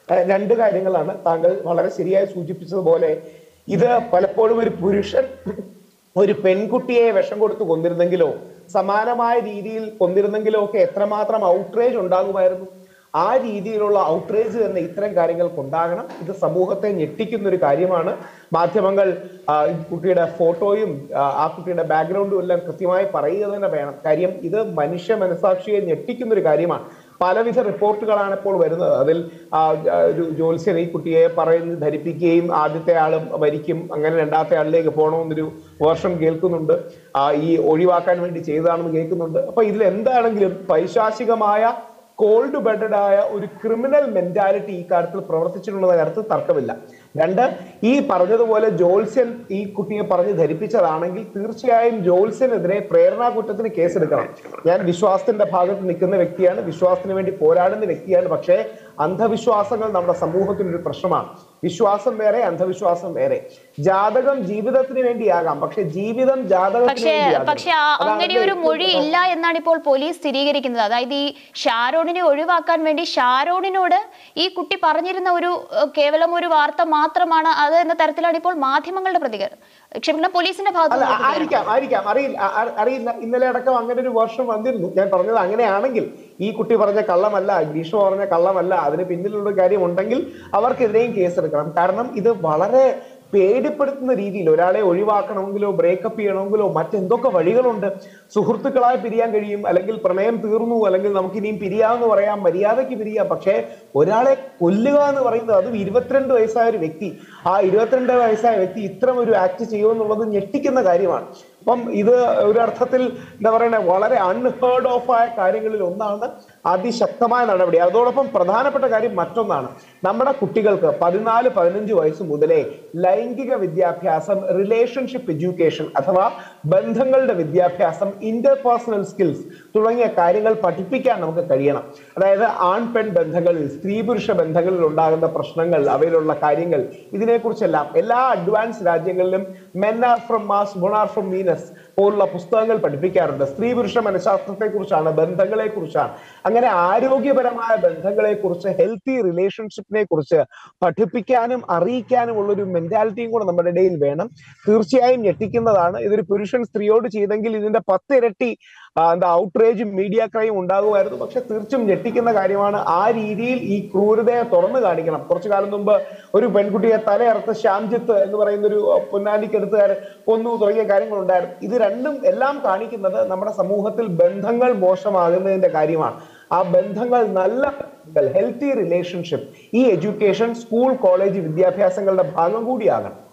ഏഹ് രണ്ട് കാര്യങ്ങളാണ് താങ്കൾ വളരെ ശരിയായി സൂചിപ്പിച്ചതുപോലെ ഇത് പലപ്പോഴും ഒരു പുരുഷൻ ഒരു പെൺകുട്ടിയെ വിഷം കൊടുത്ത് കൊന്നിരുന്നെങ്കിലോ സമാനമായ രീതിയിൽ കൊന്നിരുന്നെങ്കിലോ ഒക്കെ എത്രമാത്രം ഔട്ട്റേജ് ഉണ്ടാകുമായിരുന്നു ആ രീതിയിലുള്ള ഔട്ട്റേജ് തന്നെ ഇത്തരം കാര്യങ്ങൾക്ക് ഉണ്ടാകണം ഇത് സമൂഹത്തെ ഞെട്ടിക്കുന്ന ഒരു കാര്യമാണ് മാധ്യമങ്ങൾ ആ, ഈ കുട്ടിയുടെ ഫോട്ടോയും ആ, ആ കുട്ടിയുടെ ബാക്ക്ഗ്രൗണ്ടും എല്ലാം കൃത്യമായി പറയുക തന്നെ വേണം കാര്യം ഇത് മനുഷ്യ മനസാക്ഷിയെ ഞെട്ടിക്കുന്ന ഒരു കാര്യമാണ് പലവിധ റിപ്പോർട്ടുകളാണ് ഇപ്പോൾ വരുന്നത് അതിൽ ആ, ആ, ഒരു ജ്യോത്സ്യൻ ഈ കുട്ടിയെ പറയുന്നത് ധരിപ്പിക്കുകയും ആദ്യത്തെ ആളും മരിക്കും അങ്ങനെ രണ്ടാമത്തെ ആളിലേക്ക് പോകണമെന്നൊരു വേർഷൻ കേൾക്കുന്നുണ്ട് ആ, ഈ ഒഴിവാക്കാൻ വേണ്ടി ചെയ്തതാണെന്ന് കേൾക്കുന്നുണ്ട് അപ്പൊ ഇതിൽ എന്താണെങ്കിലും പൈശാചികമായ കോൾഡ് ബെഡഡ് ആയ ഒരു ക്രിമിനൽ മെന്റാലിറ്റി ഈ കാര്യത്തിൽ പ്രവർത്തിച്ചിട്ടുണ്ടെന്ന കാര്യത്തിൽ തർക്കമില്ല രണ്ട് ഈ പറഞ്ഞതുപോലെ ജോത്സ്യൻ ഈ കുട്ടിയെ പറഞ്ഞ് ധരിപ്പിച്ചതാണെങ്കിൽ തീർച്ചയായും ജോത്സ്യനെതിരെ പ്രേരണാ കുറ്റത്തിന് കേസെടുക്കണം ഞാൻ വിശ്വാസത്തിന്റെ ഭാഗത്ത് നിൽക്കുന്ന വ്യക്തിയാണ് വിശ്വാസത്തിന് വേണ്ടി പോരാടുന്ന വ്യക്തിയാണ് പക്ഷേ അന്ധവിശ്വാസങ്ങൾ നമ്മുടെ സമൂഹത്തിന് ഒരു പ്രശ്നമാണ് വിശ്വാസം വേറെ അന്ധവിശ്വാസം വേറെ ജാതകം ജീവിതത്തിന് വേണ്ടിയാകാം പക്ഷെ ജീവിതം ജാതകത്തിന് പക്ഷേ വേണ്ടിയാകരുത്. പക്ഷെ ആ- അതാണ് അങ്ങനെ എന്റെ ഒരു ഏറ്റവും മൊഴി പ്രധാന- ഇല്ല എന്നാണ് ഇപ്പോൾ പോലീസ് സ്ഥിരീകരിക്കുന്നത് അതായത് ഈ ഷാരോണിനെ ഒഴിവാക്കാൻ വേണ്ടി ഷാരോണിനോട് ഈ കുട്ടി പറഞ്ഞിരുന്ന ഒരു ഏഹ്, കേവലം ഒരു വാർത്ത മാത്രമാണ് അത് എന്ന തരത്തിലാണ് ഇപ്പോൾ മാധ്യമങ്ങളുടെ പ്രതികരണം ക്ഷമിക്കണം പോലീസിന്റെ ഭാഗത്ത് അല്ല നിന്നുള്ള പ്രതികരണം. ആയിരിക്കാം ആയിരിക്കാം അറിയില്ല അ- അ- അറിയില്ല ഇന്നലെ അടക്കം അങ്ങനെ ഒരു വർഷം വന്നിരുന്നു ഞാൻ പറഞ്ഞത് അങ്ങനെയാണെങ്കിൽ ഈ കുട്ടി പറഞ്ഞ കള്ളമല്ല ഗ്രീഷ്മ പറഞ്ഞ കള്ളമല്ല അതിന് പിന്നിലുള്ള ഒരു കാര്യം ഉണ്ടെങ്കിൽ അവർക്കെതിരെയും കേസെടുക്കണം കാരണം ഇത് വളരെ പേടിപ്പെടുത്തുന്ന രീതിയിൽ ഒരാളെ ഒഴിവാക്കണമെങ്കിലോ ബ്രേക്കപ്പ് ചെയ്യണമെങ്കിലോ മറ്റെന്തൊക്കെ വഴികളുണ്ട് സുഹൃത്തുക്കളായി പിരിയാൻ കഴിയും അല്ലെങ്കിൽ പ്രണയം തീർന്നു അല്ലെങ്കിൽ നമുക്ക് ഇനിയും പിരിയാമെന്ന് പറയാം മര്യാദയ്ക്ക് പിരിയാം പക്ഷേ ഒരാളെ കൊല്ലുക എന്ന് പറയുന്നത് അതും ഇരുപത്തിരണ്ട് വയസ്സായ ഒരു വ്യക്തി ആ ഇരുപത്തിരണ്ട് വയസ്സായ വ്യക്തി ഇത്തരം ഒരു ആക്ട് ചെയ്യുമെന്നുള്ളത് ഞെട്ടിക്കുന്ന കാര്യമാണ് അപ്പം ഇത് ഒരർത്ഥത്തിൽ എന്താ പറയുക വളരെ അൺഹേർഡ് ഓഫ് ആയ കാര്യങ്ങളിൽ ഒന്നാണ് അതിശക്തമായ നടപടി അതോടൊപ്പം പ്രധാനപ്പെട്ട കാര്യം മറ്റൊന്നാണ് നമ്മുടെ കുട്ടികൾക്ക് പതിനാല് പതിനഞ്ച് വയസ്സ് മുതലേ ലൈംഗിക വിദ്യാഭ്യാസം റിലേഷൻഷിപ്പ് എഡ്യൂക്കേഷൻ അഥവാ ബന്ധങ്ങളുടെ വിദ്യാഭ്യാസം ഇന്റർപേഴ്സണൽ സ്കിൽസ് തുടങ്ങിയ കാര്യങ്ങൾ പഠിപ്പിക്കാൻ നമുക്ക് കഴിയണം അതായത് ആൺ പെൺ ബന്ധങ്ങളിൽ സ്ത്രീ പുരുഷ ബന്ധങ്ങളിൽ ഉണ്ടാകുന്ന പ്രശ്നങ്ങൾ അവയിലുള്ള കാര്യങ്ങൾ ഇതിനെക്കുറിച്ചെല്ലാം എല്ലാ അഡ്വാൻസ് രാജ്യങ്ങളിലും men are from Mars born are from Venus പോലുള്ള പുസ്തകങ്ങൾ പഠിപ്പിക്കാറുണ്ട് സ്ത്രീ പുരുഷ മനഃശാസ്ത്രത്തെ കുറിച്ചാണ് ബന്ധങ്ങളെ കുറിച്ചാണ് അങ്ങനെ ആരോഗ്യപരമായ ബന്ധങ്ങളെ കുറിച്ച് ഹെൽത്തി റിലേഷൻഷിപ്പിനെ കുറിച്ച് പഠിപ്പിക്കാനും അറിയിക്കാനും ഉള്ള ഒരു മെന്റാലിറ്റിയും കൂടെ നമ്മുടെ ഇടയിൽ വേണം തീർച്ചയായും ഞെട്ടിക്കുന്നതാണ് ഇതൊരു പുരുഷൻ സ്ത്രീയോട് ചെയ്തെങ്കിൽ ഇതിന്റെ പത്തിരട്ടി ആ, എന്താ ഔട്ട്റേജും മീഡിയ ക്രൈം ഉണ്ടാകുമായിരുന്നു പക്ഷെ തീർച്ചയായും ഞെട്ടിക്കുന്ന കാര്യമാണ് ആ രീതിയിൽ ഈ ക്രൂരതയെ തുറന്നു കാണിക്കണം കുറച്ചു കാലം മുമ്പ് ഒരു പെൺകുട്ടിയെ തലയറുത്ത് ശ്യാംജിത്ത് എന്ന് പറയുന്ന ഒരു പൊന്നാനിക്കടുത്തുകാരൻ കൊന്നു തുടങ്ങിയ കാര്യങ്ങൾ ഉണ്ടായിരുന്നു ഇത് രണ്ടും എല്ലാം കാണിക്കുന്നത് നമ്മുടെ സമൂഹത്തിൽ ബന്ധങ്ങൾ മോശമാകുന്നതിന്റെ കാര്യമാണ് ആ ബന്ധങ്ങൾ നല്ല ബന്ധങ്ങൾ ഹെൽത്തി റിലേഷൻഷിപ്പ് ഈ എഡ്യൂക്കേഷൻ സ്കൂൾ കോളേജ് വിദ്യാഭ്യാസങ്ങളുടെ ഭാഗം കൂടിയാകണം